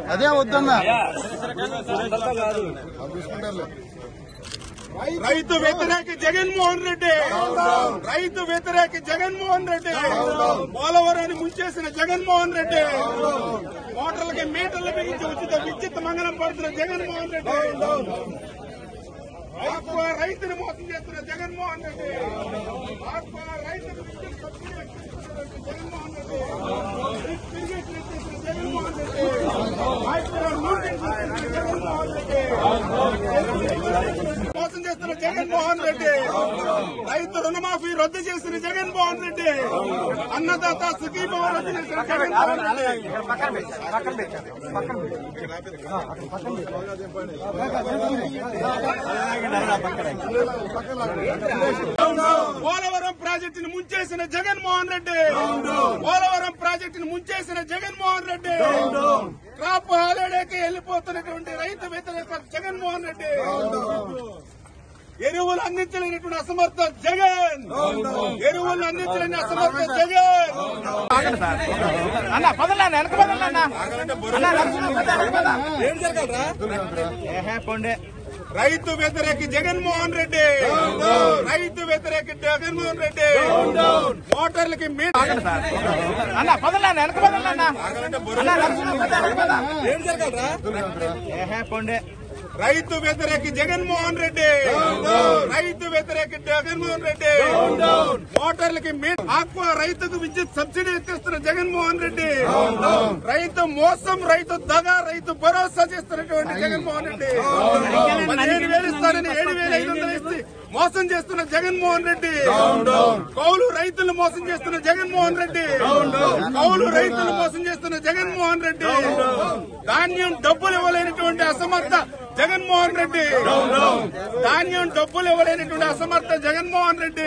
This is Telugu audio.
అదే వద్దన్నా రైతు వ్యతిరేక జగన్మోహన్ రెడ్డి రైతు వ్యతిరేక జగన్మోహన్ రెడ్డి పోలవరాన్ని ముంచేసిన జగన్మోహన్ రెడ్డి మోటార్లకి మీటర్లు బిగించి ఉచిత విద్యుత్ మంగళం పడుతున్న జగన్మోహన్ రెడ్డి ఆత్మ రైతుని మోసం చేస్తున్న జగన్మోహన్ రెడ్డి ఆత్మ రైతుని విద్యుత్ సబ్సిడీ ఎక్కిస్తున్నటువంటి జగన్మోహన్ రెడ్డి డ్రిప్ ఇరిగేషన్ ఎక్కిస్తున్న జగన్మోహన్ రెడ్డి మైక్రో న్యూట్రియన్స్ ఎక్కిస్తున్న జగన్మోహన్ రెడ్డి మోసం చేస్తున్న జగన్మోహన్ రెడ్డి రైతు రుణమాఫీ రద్దు చేసిన జగన్మోహన్ రెడ్డి అన్నదాత సుఖీభవ రద్దు చేసిన జగన్మోహన్ రెడ్డి పోలవరం ప్రాజెక్టును ముంచేసిన జగన్మోహన్ రెడ్డి పోలవరం ప్రాజెక్టును ముంచేసిన జగన్మోహన్ రెడ్డి క్రాప్ హాలిడేకి వెళ్ళిపోతున్నటువంటి రైతు వ్యతిరేక జగన్మోహన్ రెడ్డి ఎరువులు అందించలేనటువంటి అసమర్థ జగన్ ఎరువులు అందించలేని అసమర్థ జగన్ అన్న పదలే వెనక పదలే అన్న అన్న నడుచుకుంటూ పద, వెనక పద. ఏహే, పోండి రైతు వ్యతిరేక జగన్మోహన్ రెడ్డి రైతు వ్యతిరేక జగన్మోహన్ రెడ్డి మోటార్లకి మీ- అన్న పదలే వెనక పదలే అన్న అన్న నడుచుకుంటూ పద, వెనక పద. ఏహే, పోండి రైతు వ్యతిరేక జగన్మోహన్ రెడ్డి రైతు వ్యతిరేక జగన్మోహన్ రెడ్డి మోటార్లకి మీ- ఆక్వా రైతుకు విద్యుత్ సబ్సిడీ ఎత్తిస్తున్న జగన్మోహన్ రెడ్డి రైతు మోసం రైతు దగా రైతు భరోసా చేస్తున్నటువంటి జగన్మోహన్ రెడ్డి పదిహేను వేలు ఇస్తానని ఏడు వేల ఐదు వందలు ఇస్తే మోసం చేస్తున్న జగన్మోహన్ రెడ్డి కౌలు రైతులు మోసం చేస్తున్న జగన్మోహన్ రెడ్డి కౌలు రైతులు మోసం చేస్తున్న జగన్మోహన్ రెడ్డి ధాన్యం డబ్బులు ఇవ్వలేనటువంటి అసమర్థ జగన్మోహన్ రెడ్డి ధాన్యం డబ్బులు ఇవ్వలేనటువంటి అసమర్థ జగన్మోహన్ రెడ్డి